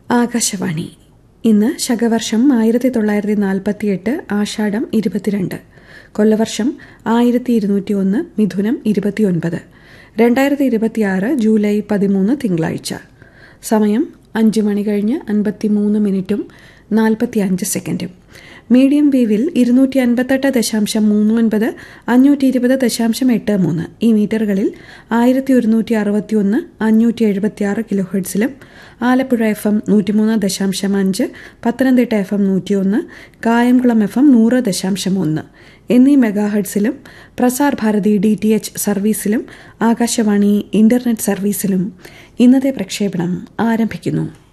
ആകാശവാണി ഇന്ന് ശകവർഷം ആയിരത്തി തൊള്ളായിരത്തി നാൽപ്പത്തിയെട്ട് ആഷാഢം ഇരുപത്തിരണ്ട് കൊല്ലവർഷം ആയിരത്തി ഇരുന്നൂറ്റി ഒന്ന് മിഥുനം ഇരുപത്തിയൊൻപത് രണ്ടായിരത്തി ഇരുപത്തിയാറ് ജൂലൈ പതിമൂന്ന് തിങ്കളാഴ്ച സമയം അഞ്ച് മണി കഴിഞ്ഞ് അൻപത്തിമൂന്ന് മിനിറ്റും നാൽപ്പത്തി അഞ്ച് സെക്കൻഡും മീഡിയം വേവിൽ ഇരുന്നൂറ്റി അൻപത്തെട്ട് ദശാംശം മൂന്ന് ഒൻപത് അഞ്ഞൂറ്റി ഇരുപത് ദശാംശം എട്ട് മൂന്ന് ഈ മീറ്ററുകളിൽ ആയിരത്തി ഒരുന്നൂറ്റി അറുപത്തി ഒന്ന് അഞ്ഞൂറ്റി എഴുപത്തി ആറ് കിലോ ഹെർട്സിലും ആലപ്പുഴ എഫ് എം നൂറ്റിമൂന്ന് ദശാംശം അഞ്ച് പത്തനംതിട്ട എഫ് എം നൂറ്റിയൊന്ന് കായംകുളം എഫ് എം നൂറ് ദശാംശം ഒന്ന് എന്നീ മെഗാഹെർട്സിലും Prasar Bharati D T H സർവീസിലും ആകാശവാണി ഇന്റർനെറ്റ് സർവീസിലും ഇന്നത്തെ പ്രക്ഷേപണം ആരംഭിക്കുന്നു